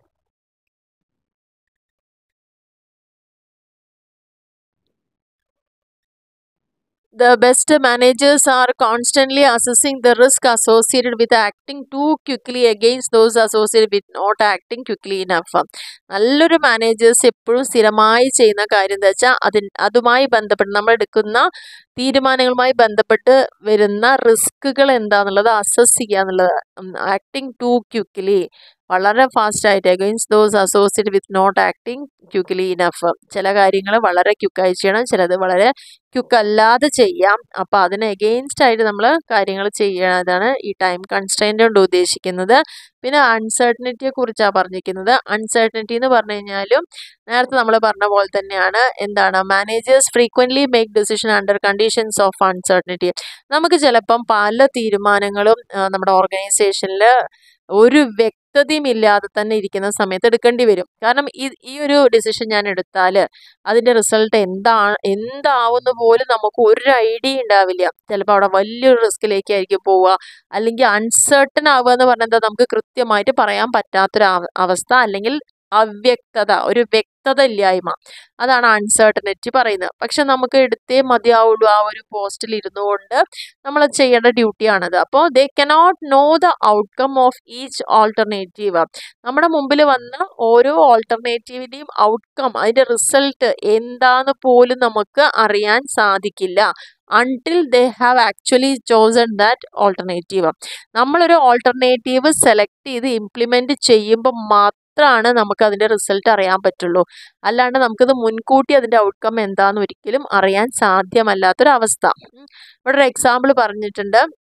The best managers are constantly assessing the risk associated with acting too quickly against those associated with not acting quickly enough. നല്ലൊരു മാനേജേഴ്സ് എപ്പോഴും സ്ഥിരമായി ചെയ്യുന്ന കാര്യം എന്താ വെച്ചാൽ അതിൻ അതുമായി ബന്ധപ്പെട്ട് നമ്മൾ എടുക്കുന്ന തീരുമാനങ്ങളുമായി ബന്ധപ്പെട്ട് വരുന്ന റിസ്കുകൾ എന്താണെന്നുള്ളത് അസസ് ചെയ്യുക എന്നുള്ളത് ആക്ടിങ് ടു ക്വിക്ക്ലി വളരെ ഫാസ്റ്റ് ആയിട്ട് against those associate with not acting quickly enough ചില കാര്യങ്ങൾ വളരെ ക്വിക്കായി ചെയ്യണം ചിലത് വളരെ ക്വിക്ക് അല്ലാതെ ചെയ്യാം അപ്പോൾ അതിന് എഗെയിൻസ്റ്റ് ആയിട്ട് നമ്മൾ കാര്യങ്ങൾ ചെയ്യണതാണ് ഈ ടൈം കൺസ്ട്രെയിൻ്റ് കൊണ്ട് ഉദ്ദേശിക്കുന്നത് പിന്നെ അൺസർട്ടനിറ്റിയെ കുറിച്ചാണ് പറഞ്ഞിരിക്കുന്നത് അൺസർട്ടനിറ്റി എന്ന് പറഞ്ഞു കഴിഞ്ഞാലും നേരത്തെ നമ്മൾ പറഞ്ഞ പോലെ തന്നെയാണ് എന്താണ് managers frequently make decision under conditions of uncertainty നമുക്ക് ചിലപ്പം പല തീരുമാനങ്ങളും ആ, നമ്മുടെ ഓർഗനൈസേഷനിൽ ഒരു വ്യക്തതയും ഇല്ലാതെ തന്നെ ഇരിക്കുന്ന സമയത്ത് എടുക്കേണ്ടി വരും കാരണം ഈ ഈ ഒരു ഡിസിഷൻ ഞാൻ എടുത്താൽ അതിൻ്റെ റിസൾട്ട് എന്താ എന്താവുന്ന പോലും നമുക്ക് ഒരു ഐഡിയ ഉണ്ടാവില്ല ചിലപ്പോൾ അവിടെ വലിയൊരു റിസ്കിലേക്കായിരിക്കും പോവുക അല്ലെങ്കിൽ അൺസർട്ടൺ ആവുക എന്ന് പറഞ്ഞാൽ എന്താ നമുക്ക് കൃത്യമായിട്ട് പറയാൻ പറ്റാത്തൊരു അവ- അവസ്ഥ അല്ലെങ്കിൽ അവ്യക്തത ഒരു വ്യക്തത ഇല്ലായ്മ അതാണ് അൺസർട്ടനിറ്റി പറയുന്നത് പക്ഷെ നമുക്ക് എടുത്തേ മതിയാവുള്ളൂ ആ ഒരു പോസ്റ്റിൽ ഇരുന്നു കൊണ്ട് നമ്മൾ ചെയ്യേണ്ട ഡ്യൂട്ടിയാണത് അപ്പോൾ they cannot know the outcome of each alternative നമ്മുടെ മുമ്പിൽ വന്ന ഓരോ ഓൾട്ടർനേറ്റീവിൻ്റെയും ഔട്ട്കം അതിൻ്റെ റിസൾട്ട് എന്താന്ന് പോലും നമുക്ക് അറിയാൻ സാധിക്കില്ല until they have actually chosen that alternative നമ്മളൊരു ഓൾട്ടർനേറ്റീവ് സെലക്ട് ചെയ്ത് ഇംപ്ലിമെൻറ്റ് ചെയ്യുമ്പോൾ മാത്രമാണ് നമുക്ക് അതിൻ്റെ റിസൾട്ട് അറിയാൻ പറ്റുള്ളൂ അല്ലാണ്ട് നമുക്കിത് മുൻകൂട്ടി അതിൻ്റെ ഔട്ട്കം എന്താണെന്ന് ഒരിക്കലും അറിയാൻ സാധ്യമല്ലാത്തൊരവസ്ഥ ഉം. ഇവിടെ ഒരു എക്സാമ്പിൾ പറഞ്ഞിട്ടുണ്ട്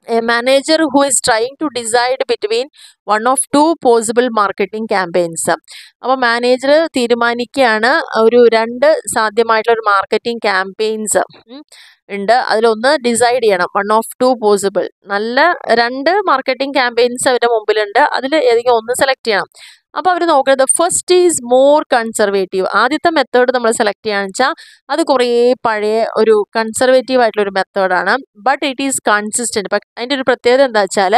a manager who is trying to decide between one of two possible marketing campaigns അപ്പോൾ മാനേജർ തീരുമാനിക്കുകയാണ് ഒരു രണ്ട് സാധ്യമായിട്ടുള്ള ഒരു മാർക്കറ്റിംഗ് ക്യാമ്പയിൻസ് ഉണ്ട് അതിലൊന്ന് ഡിസൈഡ് ചെയ്യണം വൺ ഓഫ് ടു പോസിബിൾ നല്ല രണ്ട് മാർക്കറ്റിംഗ് ക്യാമ്പയിൻസ് അവരുടെ മുമ്പിലുണ്ട് അതിൽ ഏതെങ്കിലും ഒന്ന് സെലക്ട് ചെയ്യണം അപ്പോൾ അവർ നോക്കുന്നത് ഫസ്റ്റ് ഈസ് മോർ കൺസർവേറ്റീവ് ആദ്യത്തെ മെത്തേഡ് നമ്മൾ സെലക്ട് ചെയ്യുകയാണെന്ന് വെച്ചാൽ അത് കുറേ പഴയ ഒരു കൺസർവേറ്റീവ് ആയിട്ടുള്ള ഒരു മെത്തേഡാണ് ബട്ട് ഇറ്റ് ഈസ് കൺസിസ്റ്റൻറ്റ് പക്ഷെ അതിൻ്റെ ഒരു പ്രത്യേകത എന്താ വെച്ചാൽ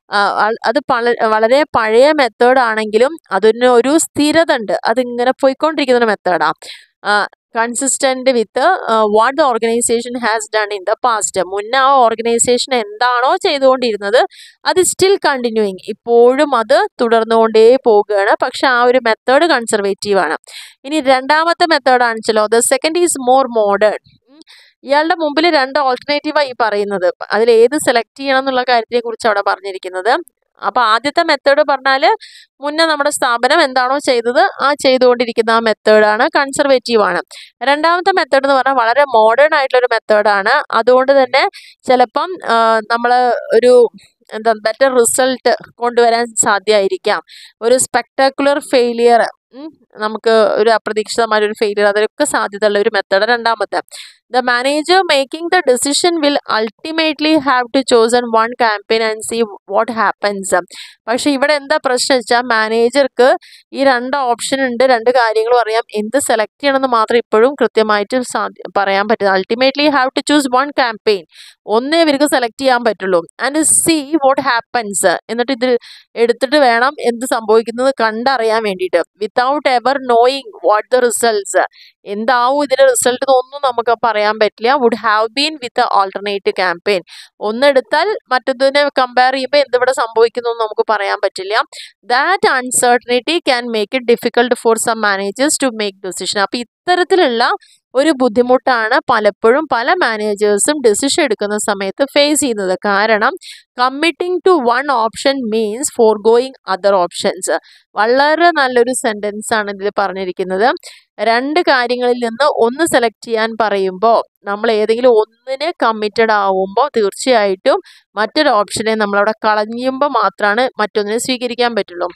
അത് പല വളരെ പഴയ മെത്തേഡ് ആണെങ്കിലും അതിന് ഒരു സ്ഥിരത ഉണ്ട് അതിങ്ങനെ പോയിക്കൊണ്ടിരിക്കുന്ന ഒരു മെത്തേഡാണ് consistent with what the organisation has done in the past മുന്നേ ആ ഓർഗനൈസേഷൻ എന്താണോ ചെയ്തുകൊണ്ടിരുന്നത് അത് സ്റ്റിൽ കണ്ടിന്യൂയിങ് ഇപ്പോഴും അത് തുടർന്നുകൊണ്ടേ പോവുകയാണ് പക്ഷെ ആ ഒരു മെത്തേഡ് കൺസർവേറ്റീവ് ആണ് ഇനി രണ്ടാമത്തെ മെത്തേഡ് ആണെച്ചല്ലോ the second is more modern ഇയാളുടെ മുമ്പിൽ രണ്ട് ഓൾട്ടർനേറ്റീവായി പറയുന്നത് അതിൽ ഏത് സെലക്ട് ചെയ്യണം എന്നുള്ള കാര്യത്തിനെ കുറിച്ച് അവിടെ പറഞ്ഞിരിക്കുന്നത് അപ്പോൾ ആദ്യത്തെ മെത്തേഡ് പറഞ്ഞാൽ മുന്നേ നമ്മുടെ സ്ഥാപനം എന്താണോ ചെയ്തത് ആ ചെയ്തുകൊണ്ടിരിക്കുന്ന ആ മെത്തേഡാണ് കൺസർവേറ്റീവ് ആണ് രണ്ടാമത്തെ മെത്തേഡ് എന്ന് പറഞ്ഞാൽ വളരെ മോഡേൺ ആയിട്ടുള്ള ഒരു മെത്തേഡാണ് അതുകൊണ്ട് തന്നെ ചിലപ്പം നമ്മൾ ഒരു എന്താ ബെറ്റർ റിസൾട്ട് കൊണ്ടുവരാൻ സാധ്യമായിരിക്കാം ഒരു സ്പെക്ടാക്കുലർ ഫെയിലിയർ നമുക്ക് ഒരു അപ്രതീക്ഷിതമായ ഒരു ഫെയിലിയർ അതിലൊക്കെ സാധ്യതയുള്ള ഒരു മെത്തേഡ് രണ്ടാമത്തെ the manager making the decision will ultimately have to chosen one campaign and see what happens പക്ഷേ ഇവിടെ എന്താ പ്രശ്നം വെച്ചാൽ മാനേജർക്ക് ഈ രണ്ട് ഓപ്ഷൻ ഉണ്ട് രണ്ട് കാര്യങ്ങളും അറിയാം എന്ത് സെലക്ട് ചെയ്യണമെന്ന് മാത്രം ഇപ്പോഴും കൃത്യമായിട്ട് സാധ്യ പറയാൻ പറ്റില്ല ultimately have to choose one campaign ഒന്നേ ഇവർക്ക് സെലക്ട് ചെയ്യാൻ പറ്റുള്ളൂ ആൻഡ് സീ വാട്ട് ഹാപ്പൻസ് എന്നിട്ട് ഇത് എടുത്തിട്ട് വേണം എന്ത് സംഭവിക്കുന്നത് കണ്ടറിയാൻ വേണ്ടിയിട്ട് without ever knowing what the results എന്താവും ഇതിന്റെ റിസൾട്ട് എന്നൊന്നും നമുക്ക് പറയാൻ പറ്റില്ല would have been with alternate campaign ഒന്നെടുത്താൽ മറ്റൊന്നിനെ കമ്പയർ ചെയ്യുമ്പോൾ എന്തിവിടെ സംഭവിക്കുന്നു എന്ന് നമുക്ക് പറയാൻ പറ്റില്ല that uncertainty can make it difficult for some managers to make decision അപ്പോൾ ഇത്തരത്തിലുള്ള ഒരു ബുദ്ധിമുട്ടാണ് പലപ്പോഴും പല മാനേജേഴ്സും ഡെസിഷൻ എടുക്കുന്ന സമയത്ത് ഫേസ് ചെയ്യുന്നത് കാരണം committing to one option means forgoing other options വളരെ നല്ലൊരു സെൻറ്റൻസ് ആണ് ഇതിൽ പറഞ്ഞിരിക്കുന്നത് രണ്ട് കാര്യങ്ങളിൽ നിന്ന് ഒന്ന് സെലക്ട് ചെയ്യാൻ പറയുമ്പോൾ നമ്മൾ ഏതെങ്കിലും ഒന്നിന് കമ്മിറ്റഡ് ആവുമ്പോൾ തീർച്ചയായിട്ടും മറ്റൊരു ഓപ്ഷനെ നമ്മളവിടെ കളഞ്ഞുമ്പോൾ മാത്രമാണ് മറ്റൊന്നിനെ സ്വീകരിക്കാൻ പറ്റുള്ളൂ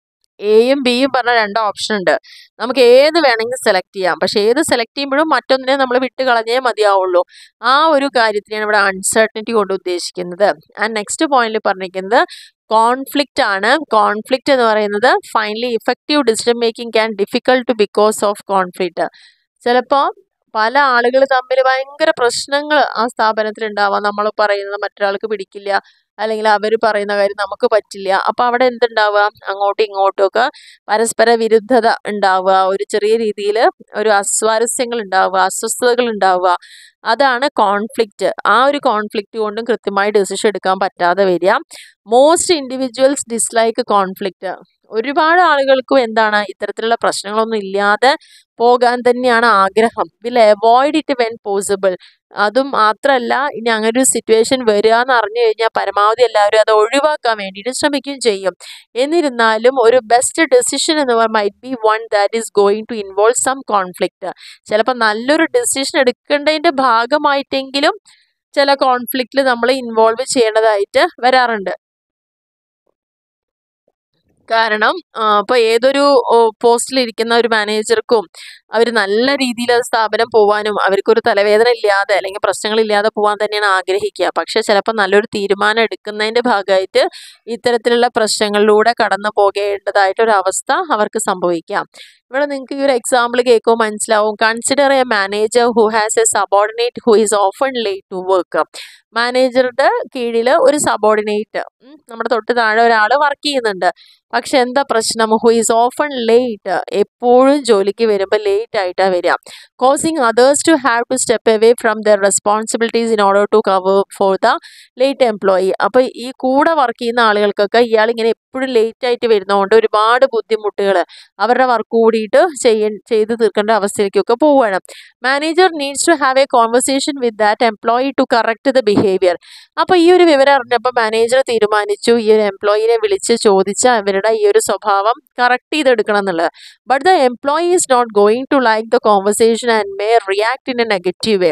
എയും ബിയും പറഞ്ഞ രണ്ട് ഓപ്ഷൻ ഉണ്ട് നമുക്ക് ഏത് വേണമെങ്കിൽ സെലക്ട് ചെയ്യാം പക്ഷെ ഏത് സെലക്ട് ചെയ്യുമ്പോഴും മറ്റൊന്നിനെ നമ്മൾ വിട്ട് കളഞ്ഞേ മതിയാവുള്ളൂ ആ ഒരു കാര്യത്തിനാണ് ഇവിടെ അൺസർട്ടനിറ്റി കൊണ്ട് ഉദ്ദേശിക്കുന്നത് ആൻഡ് നെക്സ്റ്റ് പോയിന്റിൽ പറഞ്ഞിരിക്കുന്നത് കോൺഫ്ലിക്റ്റ് ആണ് കോൺഫ്ലിക്റ്റ് എന്ന് പറയുന്നത് finally effective decision making can difficult because of conflict ചിലപ്പോൾ പല ആളുകൾ തമ്മിൽ ഭയങ്കര പ്രശ്നങ്ങൾ ആ സ്ഥാപനത്തിൽ ഉണ്ടാവാം നമ്മൾ പറയുന്നത് മറ്റൊരാൾക്ക് പിടിക്കില്ല അല്ലെങ്കിൽ അവർ പറയുന്ന കാര്യം നമുക്ക് പറ്റില്ല അപ്പോൾ അവിടെ എന്തുണ്ടാവുക അങ്ങോട്ടും ഇങ്ങോട്ടും ഒക്കെ പരസ്പര വിരുദ്ധത ഉണ്ടാവുക ഒരു ചെറിയ രീതിയിൽ ഒരു അസ്വാരസ്യങ്ങൾ ഉണ്ടാവുക അസ്വസ്ഥതകൾ ഉണ്ടാവുക അതാണ് കോൺഫ്ലിക്റ്റ് ആ ഒരു കോൺഫ്ലിക്റ്റ് കൊണ്ടും കൃത്യമായി ഡെസിഷൻ എടുക്കാൻ പറ്റാതെ വരിക മോസ്റ്റ് ഇൻഡിവിജ്വൽസ് ഡിസ്ലൈക്ക് കോൺഫ്ലിക്റ്റ് ഒരുപാട് ആളുകൾക്കും എന്താണ് ഇത്തരത്തിലുള്ള പ്രശ്നങ്ങളൊന്നും ഇല്ലാതെ പോകാൻ തന്നെയാണ് ആഗ്രഹം will avoid it when possible അതും മാത്രമല്ല ഇനി അങ്ങനെ ഒരു സിറ്റുവേഷൻ വരിക എന്ന് അറിഞ്ഞു കഴിഞ്ഞാൽ പരമാവധി എല്ലാവരും അത് ഒഴിവാക്കാൻ വേണ്ടിയിട്ട് ശ്രമിക്കുകയും ചെയ്യും എന്നിരുന്നാലും ഒരു ബെസ്റ്റ് ഡെസിഷൻ എന്ന് പറഞ്ഞാൽ might be one that is going to involve some conflict ചിലപ്പോൾ നല്ലൊരു ഡെസിഷൻ എടുക്കേണ്ടതിൻ്റെ ഭാഗമായിട്ടെങ്കിലും ചില കോൺഫ്ലിക്റ്റിൽ നമ്മൾ ഇൻവോൾവ് ചെയ്യേണ്ടതായിട്ട് വരാറുണ്ട് കാരണം ഇപ്പോൾ ഏതൊരു പോസ്റ്റിൽ ഇരിക്കുന്ന ഒരു മാനേജർക്കും അവർ നല്ല രീതിയിൽ സ്ഥാപനം പോവാനും അവർക്കൊരു തലവേദന ഇല്ലാതെ അല്ലെങ്കിൽ പ്രശ്നങ്ങളില്ലാതെ പോകാൻ തന്നെയാണ് ആഗ്രഹിക്കുക പക്ഷെ ചിലപ്പോൾ നല്ലൊരു തീരുമാനം എടുക്കുന്നതിൻ്റെ ഭാഗമായിട്ട് ഇത്തരത്തിലുള്ള പ്രശ്നങ്ങളിലൂടെ കടന്നു പോകേണ്ടതായിട്ടൊരു അവസ്ഥ അവർക്ക് സംഭവിക്കാം ഇവിടെ നിങ്ങൾക്ക് ഈ ഒരു എക്സാമ്പിൾ കേൾക്കുമ്പോൾ മനസ്സിലാവും consider a manager who has a subordinate who is often late to work മാനേജറുടെ കീഴിൽ ഒരു സബോർഡിനേറ്റ് നമ്മുടെ തൊട്ട് താഴെ ഒരാൾ വർക്ക് ചെയ്യുന്നുണ്ട് പക്ഷെ എന്താ പ്രശ്നം ഹു ഈസ് ഓഫൺ ലേറ്റ് എപ്പോഴും ജോലിക്ക് വരുമ്പോൾ ലേറ്റ് ആയിട്ടാണ് വരിക causing others to have to step away from their responsibilities in order to cover for the late employee അപ്പോൾ ഈ കൂടെ വർക്ക് ചെയ്യുന്ന ആളുകൾക്കൊക്കെ ഇയാൾ ഇങ്ങനെ എപ്പോഴും ലേറ്റ് ആയിട്ട് വരുന്നതുകൊണ്ട് ഒരുപാട് ബുദ്ധിമുട്ടുകൾ അവരുടെ വർക്ക് കൂടിയിട്ട് ചെയ്യ ചെയ്ത് തീർക്കേണ്ട അവസ്ഥയിലേക്കൊക്കെ പോവുകയാണ് manager needs to have a conversation with that employee to correct the behaviour അപ്പോൾ ഈ ഒരു വിവരം അറിഞ്ഞപ്പോൾ മാനേജർ തീരുമാനിച്ചു ഈ ഒരു എംപ്ലോയിനെ വിളിച്ച് ചോദിച്ച് അവരുടെ ഈ ഒരു സ്വഭാവം കറക്റ്റ് ചെയ്തെടുക്കണം എന്നുള്ളത് but the employee is not going to like the conversation and may react in a negative way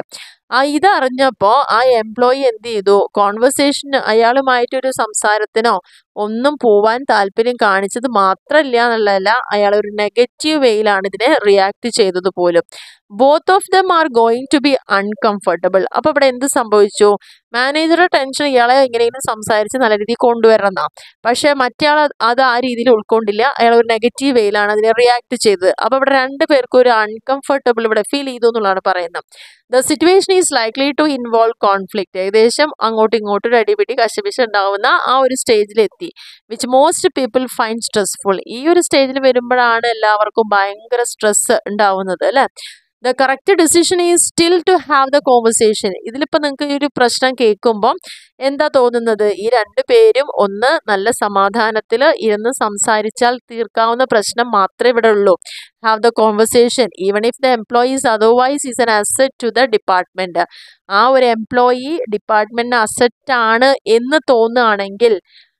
ആ ഇതറിഞ്ഞപ്പോൾ ആ എംപ്ലോയി എന്ത് ചെയ്തു കോൺവെർസേഷൻ അയാളുമായിട്ടൊരു സംസാരത്തിനോ ഒന്നും പോവാൻ താല്പര്യം കാണിച്ചത് മാത്രമല്ല എന്നുള്ളതല്ല അയാൾ ഒരു നെഗറ്റീവ് വേയിലാണ് ഇതിനെ റിയാക്ട് ചെയ്തത് പോലും both of them are going to be uncomfortable അപ്പോൾ ഇവിടെ എന്ത് സംഭവിച്ചു മാനേജറുടെ ടെൻഷൻ ഇയാളെ എങ്ങനെയെങ്കിലും സംസാരിച്ച് നല്ല രീതിയിൽ കൊണ്ടുവരണം എന്നാ പക്ഷേ മറ്റേയാൾ അത് ആ രീതിയിൽ ഉൾക്കൊണ്ടില്ല അയാൾ ഒരു നെഗറ്റീവ് വേയിലാണ് അതിനെ റിയാക്ട് ചെയ്തത് അപ്പോൾ ഇവിടെ രണ്ട് പേർക്കും ഒരു അൺകംഫർട്ടബിൾ ഇവിടെ ഫീൽ ചെയ്തു എന്നുള്ളതാണ് പറയുന്നത് the situation is likely to involve conflict ഏകദേശം അങ്ങോട്ടും ഇങ്ങോട്ടും ഒരു അടിപിടി കശപിശ ഉണ്ടാവുന്ന ആ ഒരു സ്റ്റേജിലെത്തി which most people find stressful ഈ ഒരു സ്റ്റേജിൽ വരുമ്പോഴാണ് എല്ലാവർക്കും ഭയങ്കര സ്ട്രെസ് ഉണ്ടാവുന്നത് അല്ലേ the correct decision is still to have the conversation ഇതിലിപ്പോൾ നിങ്ങൾക്ക് ഈ ഒരു പ്രശ്നം കേൾക്കുമ്പം എന്താ തോന്നുന്നത് ഈ രണ്ട് പേരും ഒന്ന് നല്ല സമാധാനത്തിൽ ഇരുന്ന് സംസാരിച്ചാൽ തീർക്കാവുന്ന പ്രശ്നം മാത്രമേ ഇവിടെ ഉള്ളൂ have the conversation even if the employees otherwise is an asset to the department ആ ഒരു എംപ്ലോയി ഡിപ്പാർട്ട്മെൻറ്റിന് അസറ്റ് ആണ് എന്ന് തോന്നുകയാണെങ്കിൽ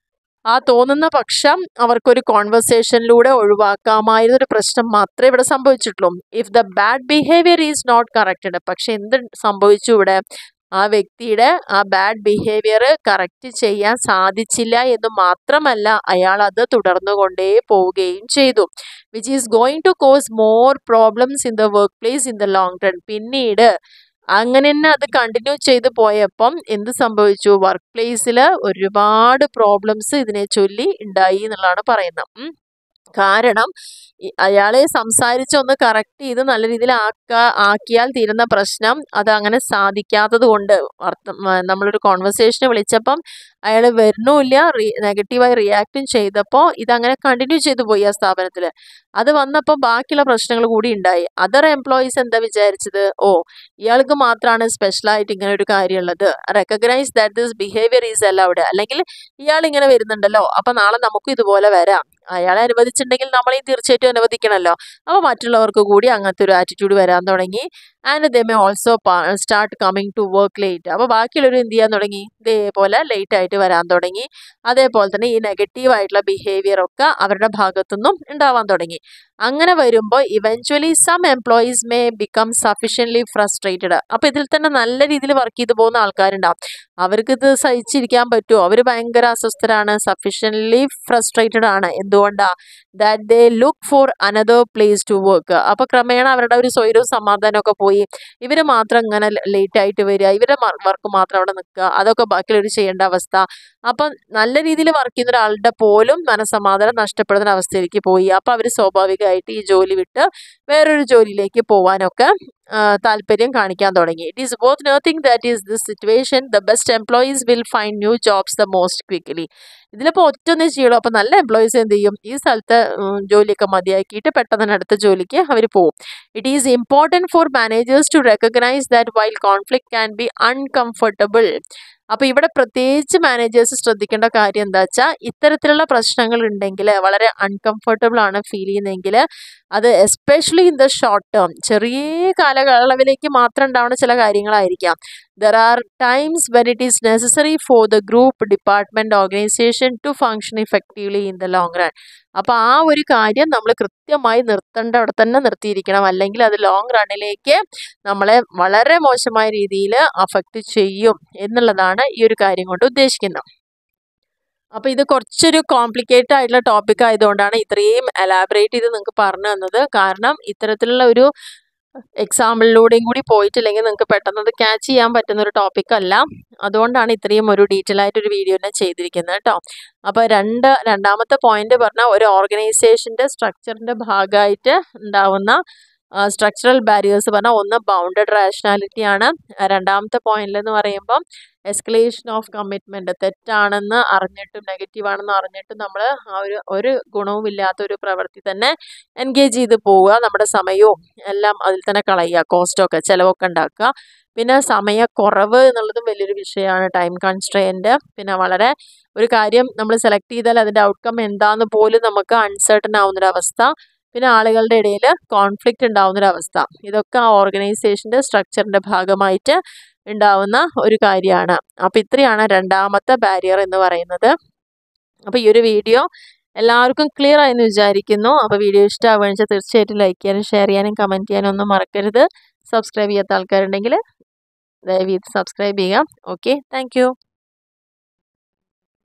ആ തോന്നുന്ന പക്ഷം അവർക്കൊരു കോൺവെർസേഷനിലൂടെ ഒഴിവാക്കാമായിരുന്ന ഒരു പ്രശ്നം മാത്രമേ ഇവിടെ സംഭവിച്ചിട്ടുള്ളൂ if the bad behaviour is not corrected പക്ഷെ എന്ത് സംഭവിച്ചു ഇവിടെ ആ വ്യക്തിയുടെ ആ ബാഡ് ബിഹേവിയർ കറക്റ്റ് ചെയ്യാൻ സാധിച്ചില്ല എന്ന് മാത്രമല്ല അയാൾ അത് തുടർന്നുകൊണ്ടേ പോവുകയും ചെയ്തു which is going to cause more problems in the workplace in the long run പിന്നീട് അങ്ങനെ തന്നെ അത് കണ്ടിന്യൂ ചെയ്ത് പോയപ്പം എന്ത് സംഭവിച്ചു വർക്ക് പ്ലേസിൽ ഒരുപാട് പ്രോബ്ലംസ് ഇതിനെ ചൊല്ലി ഉണ്ടായി എന്നുള്ളതാണ് പറയുന്നത് ഉം. കാരണം ഈ- അയാളെ സംസാരിച്ച് ഒന്ന് കറക്റ്റ് ചെയ്ത് നല്ല രീതിയിൽ ആക്ക ആക്കിയാൽ തീരുന്ന പ്രശ്നം അത് അങ്ങനെ സാധിക്കാത്തത് കൊണ്ട് അർത്ഥം ആ, നമ്മളൊരു കോൺവെർസേഷന് വിളിച്ചപ്പം അയാൾ വരുന്നുമില്ല റീ നെഗറ്റീവായി റിയാക്റ്റും ചെയ്തപ്പോൾ ഇതങ്ങനെ കണ്ടിന്യൂ ചെയ്തു പോയി ആ സ്ഥാപനത്തിൽ അത് വന്നപ്പോൾ ബാക്കിയുള്ള പ്രശ്നങ്ങൾ കൂടി ഉണ്ടായി അതർ എംപ്ലോയീസ് എന്താ വിചാരിച്ചത് ഓ ഇയാൾക്ക് മാത്രമാണ് സ്പെഷ്യലായിട്ട് ഇങ്ങനെ ഒരു കാര്യമുള്ളത് recognise that this behaviour is allowed അല്ലെങ്കിൽ ഇയാൾ ഇങ്ങനെ വരുന്നുണ്ടല്ലോ അപ്പം നാളെ നമുക്കും ഇതുപോലെ വരാം അയാളെ അനുവദിച്ചിട്ടുണ്ടെങ്കിൽ നമ്മളെയും തീർച്ചയായിട്ടും അനുവദിക്കണമല്ലോ അപ്പോൾ മറ്റുള്ളവർക്ക് കൂടി അങ്ങനത്തെ ഒരു ആറ്റിറ്റ്യൂഡ് വരാൻ തുടങ്ങി and they may also start coming to work late അപ്പോൾ ബാക്കിയുള്ളവർ എന്ത് ചെയ്യാൻ തുടങ്ങി ഇതേപോലെ ലേറ്റ് ആയിട്ട് വരാൻ തുടങ്ങി അതേപോലെ തന്നെ ഈ നെഗറ്റീവ് ആയിട്ടുള്ള ബിഹേവിയർ ഒക്കെ അവരുടെ ഭാഗത്തുനിന്നും ഉണ്ടാവാൻ തുടങ്ങി അങ്ങനെ വരുമ്പോൾ eventually some employees may become sufficiently frustrated അപ്പോൾ ഇതിൽ തന്നെ നല്ല രീതിയിൽ വർക്ക് ചെയ്തു പോകുന്ന ആൾക്കാരുണ്ടാവും അവർക്ക് ഇത് സഹിച്ചിരിക്കാൻ പറ്റുമോ അവർ ഭയങ്കര അസ്വസ്ഥരാണ് സഫീഷ്യൻ്റ്ലി ഫ്രസ്ട്രേറ്റഡ് ആണ് എന്തുകൊണ്ടാണ് that they look for another place to work അപ്പോൾ ക്രമേണ അവരുടെ ഒരു സ്വൈരവും സമാധാനമൊക്കെ പോയി ഇവർ മാത്രം ഇങ്ങനെ ലേറ്റ് ആയിട്ട് വരിക ഇവരുടെ വർക്ക് മാത്രം അവിടെ നിൽക്കുക അതൊക്കെ ബാക്കിയുള്ളവർ ചെയ്യേണ്ട അവസ്ഥ അപ്പം നല്ല രീതിയിൽ വർക്ക് ചെയ്യുന്ന ഒരാളുടെ പോലും മനസമാധാനം നഷ്ടപ്പെടുന്ന ഒരു അവസ്ഥയിലേക്ക് പോയി അപ്പോൾ അവർ സ്വാഭാവികമായിട്ട് ഈ ജോലി വിട്ട് വേറൊരു ജോലിയിലേക്ക് പോകാനൊക്കെ ആ, താല്പര്യം കാണിക്കാൻ തുടങ്ങി it is both nothing that is this situation the best employees will find new jobs the most quickly ഇതിലിപ്പോൾ ഒറ്റൊന്നേ ചെയ്യുള്ളൂ അപ്പോൾ നല്ല എംപ്ലോയീസ് എന്ത് ചെയ്യും ഈ സ്ഥലത്ത് ഉം, ജോലിയൊക്കെ മതിയാക്കിയിട്ട് പെട്ടെന്ന് തന്നെ അടുത്ത ജോലിക്ക് അവർ പോകും it is important for managers to recognise that while conflict can be uncomfortable അപ്പോൾ ഇവിടെ പ്രത്യേകിച്ച് മാനേജേഴ്സ് ശ്രദ്ധിക്കേണ്ട കാര്യം എന്താ വെച്ചാൽ ഇത്തരത്തിലുള്ള പ്രശ്നങ്ങൾ ഉണ്ടെങ്കിൽ വളരെ അൺകംഫർട്ടബിൾ ആണ് ഫീൽ ചെയ്യുന്നതെങ്കിൽ അത് especially in the short term ചെറിയ കാലയളവിലേക്ക് മാത്രം ഉണ്ടാവുന്ന ചില കാര്യങ്ങളായിരിക്കാം there are times when it is necessary for the group department organisation to function effectively in the long run അപ്പോൾ ആ ഒരു കാര്യം നമ്മൾ കൃത്യമായി നിർത്തേണ്ട അവിടെ തന്നെ നിർത്തിയിരിക്കണം അല്ലെങ്കിൽ അത് ലോങ് റണ്ണിലേക്ക് നമ്മളെ വളരെ മോശമായ രീതിയിൽ അഫക്റ്റ് ചെയ്യും എന്നുള്ളതാണ് ഈ ഒരു കാര്യം കൊണ്ട് ഉദ്ദേശിക്കുന്നത് അപ്പോൾ ഇത് കുറച്ചൊരു കോംപ്ലിക്കേറ്റഡ് ആയിട്ടുള്ള ടോപ്പിക് ആയതുകൊണ്ടാണ് ഇത്രയും എലാബറേറ്റ് ചെയ്ത് നിങ്ങൾക്ക് പറഞ്ഞു തന്നത് കാരണം ഇത്തരത്തിലുള്ള ഒരു എക്സാമ്പിളിലൂടെയും കൂടി പോയിട്ടില്ലെങ്കിൽ നിങ്ങൾക്ക് പെട്ടെന്ന് അത് ക്യാച്ച് ചെയ്യാൻ പറ്റുന്ന ഒരു ടോപ്പിക് അല്ല അതുകൊണ്ടാണ് ഇത്രയും ഒരു ഡീറ്റെയിൽ ആയിട്ട് ഒരു വീഡിയോ തന്നെ ചെയ്തിരിക്കുന്നത് കേട്ടോ അപ്പോൾ രണ്ട് രണ്ടാമത്തെ പോയിന്റ് പറഞ്ഞാൽ ഒരു ഓർഗനൈസേഷൻ്റെ സ്ട്രക്ചറിൻ്റെ ഭാഗമായിട്ട് ഉണ്ടാവുന്ന സ്ട്രക്ചറൽ ബാരിയേഴ്സ് പറഞ്ഞാൽ ഒന്ന് ബൗണ്ടഡ് റാഷണാലിറ്റി ആണ് രണ്ടാമത്തെ പോയിന്റിൽ എന്ന് പറയുമ്പം എസ്കലേഷൻ ഓഫ് കമ്മിറ്റ്മെൻറ്റ് തെറ്റാണെന്ന് അറിഞ്ഞിട്ടും നെഗറ്റീവ് ആണെന്ന് അറിഞ്ഞിട്ടും നമ്മൾ ആ ഒരു ഒരു ഗുണവും ഇല്ലാത്ത ഒരു പ്രവൃത്തി തന്നെ എൻഗേജ് ചെയ്ത് പോവുക നമ്മുടെ സമയവും എല്ലാം അതിൽ തന്നെ കളയുക കോസ്റ്റൊക്കെ ചിലവൊക്കെ ഉണ്ടാക്കുക പിന്നെ സമയക്കുറവ് എന്നുള്ളതും വലിയൊരു വിഷയമാണ് ടൈം കൺസ്ട്രെയിൻറ്റ് പിന്നെ വളരെ ഒരു കാര്യം നമ്മൾ സെലക്ട് ചെയ്താൽ അതിൻ്റെ ഔട്ട്കം എന്താണെന്ന് പോലും നമുക്ക് അൺസർട്ടൺ ആവുന്നൊരവസ്ഥ പിന്നെ ആളുകളുടെ ഇടയിൽ കോൺഫ്ലിക്റ്റ് ഉണ്ടാവുന്നൊരവസ്ഥ ഇതൊക്കെ ആ ഓർഗനൈസേഷൻ്റെ സ്ട്രക്ചറിൻ്റെ ഭാഗമായിട്ട് ഉണ്ടാവുന്ന ഒരു കാര്യമാണ് അപ്പോൾ ഇത്രയാണ് രണ്ടാമത്തെ ബാരിയർ എന്ന് പറയുന്നത് അപ്പോൾ ഈ ഒരു വീഡിയോ എല്ലാവർക്കും ക്ലിയർ ആയെന്ന് വിചാരിക്കുന്നു അപ്പോൾ വീഡിയോ ഇഷ്ടമാവുകയെന്ന് വെച്ചാൽ തീർച്ചയായിട്ടും ലൈക്ക് ചെയ്യാനും ഷെയർ ചെയ്യാനും കമൻറ്റ് ചെയ്യാനും ഒന്നും മറക്കരുത് സബ്സ്ക്രൈബ് ചെയ്യാത്ത ആൾക്കാരുണ്ടെങ്കിൽ ദയവ് ചെയ്ത് സബ്സ്ക്രൈബ് ചെയ്യുക ഓക്കെ താങ്ക്